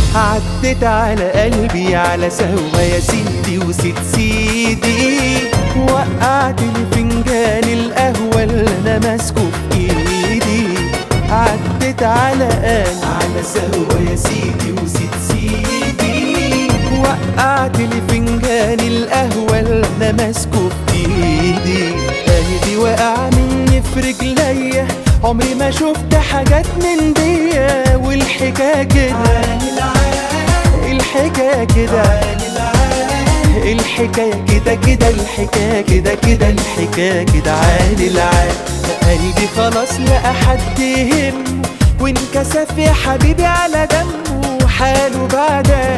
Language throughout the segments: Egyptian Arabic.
عدت على قلبي على سوا يا سيدي وسيد سيدي وقعت لي فنجان القهوة اللي انا ماسكه في ايدي عدت على قلبي على سوا يا سيدي وسيد سيدي وقعت لي فنجان القهوة اللي انا ماسكه في ايدي قلبي وقع مني في رجليا عمري ما شفت حاجات من دي والحكاية كده الحكاية كده الحكاية كده كده الحكاية كده كده الحكاية كده عالي العال قلبي خلاص لقى حد يهمه وانكسف يا حبيبي على دمه حاله بعدها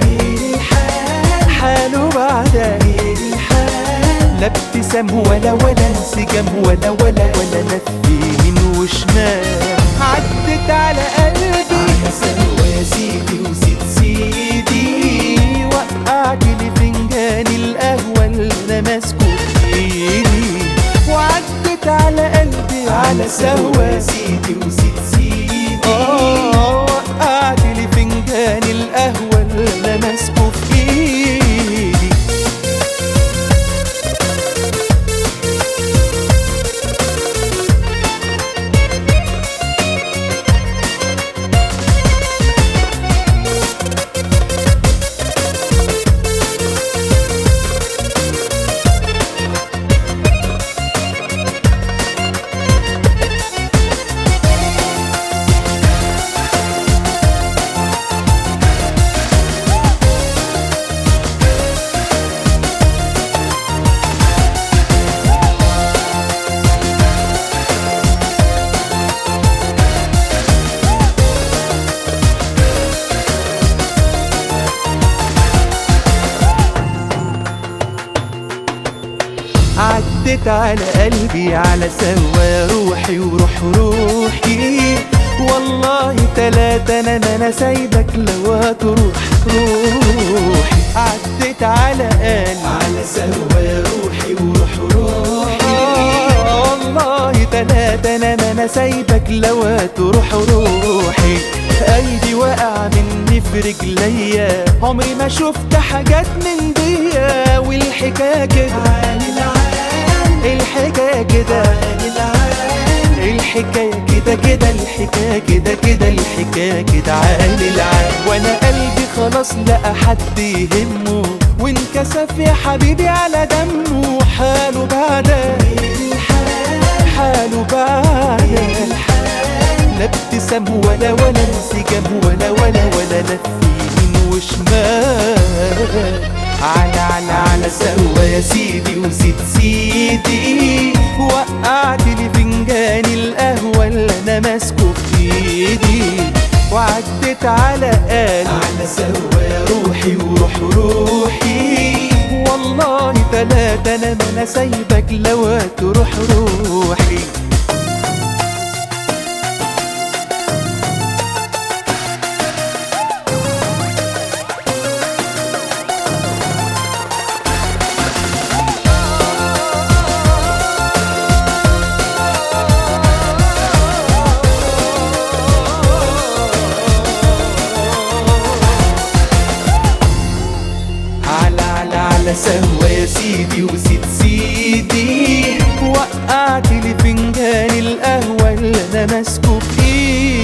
حاله بعدها لا ابتسام ولا ولا انسجام ولا ولا ولا لف يمين وشمال عدت على قلبي سوا يا سيدي وسيد سيدي وقعت لي فنجان القهوة اللي انا ماسكه في ايدي وعدت على قلبي على سوا يا سيدي وسيد سيدي اه وقعت لي فنجان القهوة اللي انا ماسكه في ايدي عدت على قلبي على سوا روحي وروح روحي والله تلاتة انا انا سايبك لو هتروح روحي عدت على قلبي على سوا روحي وروح روحي والله تلاتة انا انا سايبك لو هتروح روحي قلبي وقع مني في رجليا عمري ما شفت حاجات من دي والحكاية كده الحكاية كده الحكاية كده كده الحكاية كده كده الحكاية كده عالي العال وانا قلبي خلاص لقى حد يهمه وانكسف يا حبيبي على دمه حاله بعدها حاله بعدها لا ابتسام ولا ولا انسجام ولا ولا ولا لف يمين وشمال على على على سوا يا سيدي وسيد سيدي وقعت لي فنجان القهوة اللي انا ماسكه في ايدي وعدت على قلبي على سوا يا روحي وروح روحي والله تلاتة انا ما انا سايبك لو هتروح روحي على على على سوا يا سيدي وسيد سيدي وقعت لي فنجان القهوة اللي انا ماسكه في ايدي